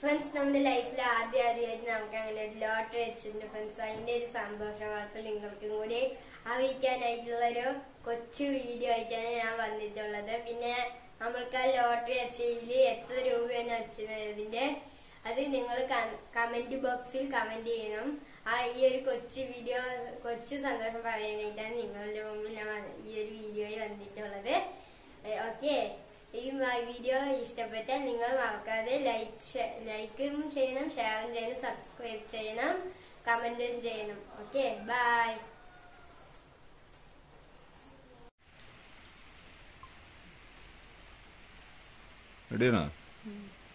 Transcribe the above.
friends നമ്മുടെ ലൈഫിൽ ആദ്യം ആദ്യമായിട്ട് നമുക്ക് അങ്ങനെ ഒരു ലോട്ടറി വെച്ചിട്ടുണ്ട് ഫ്രണ്ട്സ് അതിന്റെ ഒരു സന്തോഷ വാർത്ത നിങ്ങൾക്കും കൂടി അറിയിക്കാനായിട്ടുള്ള ഒരു കൊച്ചു വീഡിയോ ആയിട്ടാണ് ഞാൻ വന്നിട്ടുള്ളത് പിന്നെ നമ്മൾക്ക് ആ ലോട്ടറി വെച്ചതിൽ എത്ര രൂപയാണ് വെച്ചതിന്റെ അത് നിങ്ങൾ കമന്റ് ബോക്സിൽ കമന്റ് ചെയ്യണം ആ ഈ ഒരു കൊച്ചു വീഡിയോ കൊച്ചു സന്തോഷം പറയാനായിട്ടാണ് നിങ്ങളുടെ മുമ്പിൽ ഞാൻ വന്ന- ഈ ഒരു വീഡിയോയിൽ വന്നിട്ടുള്ളത് ഓക്കെ ഈ മ- വീഡിയോ ഇഷ്ടപ്പെട്ടാൽ നിങ്ങൾ മറക്കാതെ ലൈക്ക് ലൈക്കും ചെയ്യണം ഷെയറും ചെയ്യണം സബ്സ്ക്രൈബ് ചെയ്യണം കമന്റും ചെയ്യണം ഓക്കെ ബൈ റെഡിയാണോ